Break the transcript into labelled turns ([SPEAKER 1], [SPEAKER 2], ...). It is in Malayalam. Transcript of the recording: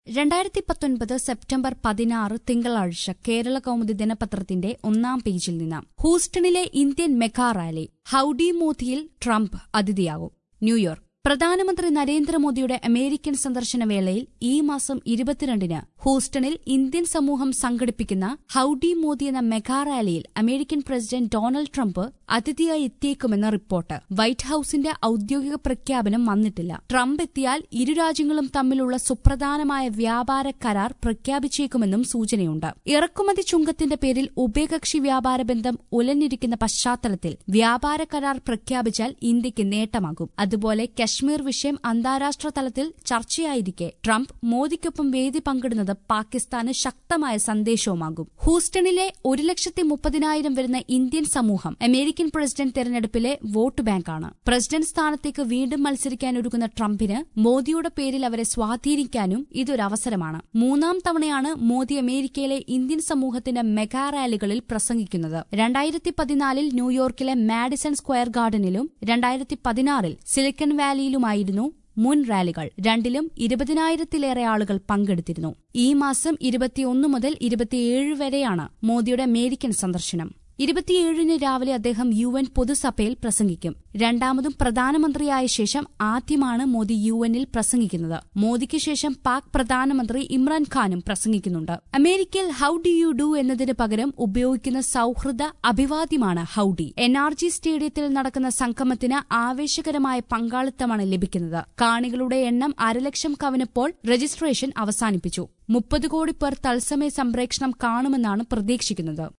[SPEAKER 1] രണ്ടായിരത്തി പത്തൊൻപത് സെപ്റ്റംബർ പതിനാറ് തിങ്കളാഴ്ച കേരള കൗമുദി ദിനപത്രത്തിന്റെ ഒന്നാം പേജിൽ നിന്ന് ഹൂസ്റ്റണിലെ ഇന്ത്യൻ മെഗാ റാലി ഹൌഡി മോദിയിൽ ട്രംപ് അതിഥിയാകും ന്യൂയോർക്ക് പ്രധാനമന്ത്രി നരേന്ദ്രമോദിയുടെ അമേരിക്കൻ സന്ദർശന വേളയിൽ ഈ മാസം ഇരുപത്തിരണ്ടിന് ഹൂസ്റ്റണിൽ ഇന്ത്യൻ സമൂഹം സംഘടിപ്പിക്കുന്ന ഹൌഡി മോദി എന്ന മെഗാ റാലിയിൽ അമേരിക്കൻ പ്രസിഡന്റ് ഡൊണാൾഡ് ട്രംപ് അതിഥിയായി എത്തിയേക്കുമെന്ന റിപ്പോർട്ട് വൈറ്റ് ഹൌസിന്റെ ഔദ്യോഗിക പ്രഖ്യാപനം വന്നിട്ടില്ല ട്രംപ് എത്തിയാൽ ഇരു രാജ്യങ്ങളും തമ്മിലുള്ള സുപ്രധാനമായ വ്യാപാര കരാർ പ്രഖ്യാപിച്ചേക്കുമെന്നും സൂചനയുണ്ട് ഇറക്കുമതി ചുങ്കത്തിന്റെ പേരിൽ ഉഭയകക്ഷി വ്യാപാര ബന്ധം ഉലഞ്ഞിരിക്കുന്ന പശ്ചാത്തലത്തിൽ വ്യാപാര കരാർ പ്രഖ്യാപിച്ചാൽ ഇന്ത്യക്ക് നേട്ടമാകും അതുപോലെ കശ്മീർ വിഷയം അന്താരാഷ്ട്ര തലത്തിൽ ചർച്ചയായിരിക്കെ ട്രംപ് മോദിക്കൊപ്പം വേദി പങ്കിടുന്നത് പാകിസ്ഥാന് ശക്തമായ സന്ദേശവുമാകും ഹൂസ്റ്റണിലെ ഒരു ലക്ഷത്തി മുപ്പതിനായിരം വരുന്ന ഇന്ത്യൻ സമൂഹം അമേരിക്കൻ പ്രസിഡന്റ് തെരഞ്ഞെടുപ്പിലെ വോട്ട് ബാങ്കാണ് പ്രസിഡന്റ് സ്ഥാനത്തേക്ക് വീണ്ടും മത്സരിക്കാൻ ഒരുങ്ങുന്ന ട്രംപിന് മോദിയുടെ പേരിൽ അവരെ സ്വാധീനിക്കാനും ഇതൊരവസരമാണ് മൂന്നാം തവണയാണ് മോദി അമേരിക്കയിലെ ഇന്ത്യൻ സമൂഹത്തിന്റെ മെഗാ റാലികളിൽ പ്രസംഗിക്കുന്നത് രണ്ടായിരത്തി പതിനാലിൽ ന്യൂയോർക്കിലെ മാഡിസൺ സ്ക്വയർ ഗാർഡനിലും രണ്ടായിരത്തി പതിനാറിൽ സിലിക്കൺ വാലിയിലുമായിരുന്നു മുൻ റാലികൾ രണ്ടിലും ഇരുപതിനായിരത്തിലേറെ ആളുകൾ പങ്കെടുത്തിരുന്നു ഈ മാസം ഇരുപത്തിയൊന്ന് മുതൽ ഇരുപത്തിയേഴ് വരെയാണ് മോദിയുടെ അമേരിക്കൻ സന്ദർശനം ഇരുപത്തിയേഴിന് രാവിലെ അദ്ദേഹം യു എൻ പൊതുസഭയിൽ പ്രസംഗിക്കും രണ്ടാമതും പ്രധാനമന്ത്രിയായ ശേഷം ആദ്യമാണ് മോദി യു എനിൽ പ്രസംഗിക്കുന്നത് മോദിക്ക് ശേഷം പാക് പ്രധാനമന്ത്രി ഇമ്രാൻഖാനും പ്രസംഗിക്കുന്നുണ്ട് അമേരിക്കയിൽ ഹൌ ഡു യു ഡു എന്നതിന് പകരം ഉപയോഗിക്കുന്ന സൌഹൃദ അഭിവാദ്യമാണ് ഹൌഡി എൻ ആർ ജി സ്റ്റേഡിയത്തിൽ നടക്കുന്ന സംഗമത്തിന് ആവേശകരമായ പങ്കാളിത്തമാണ് ലഭിക്കുന്നത് കാണികളുടെ എണ്ണം അരലക്ഷം കവിഞ്ഞപ്പോൾ രജിസ്ട്രേഷൻ അവസാനിപ്പിച്ചു മുപ്പത് കോടി പേർ തത്സമയ സംപ്രേഷണം കാണുമെന്നാണ് പ്രതീക്ഷിക്കുന്നത്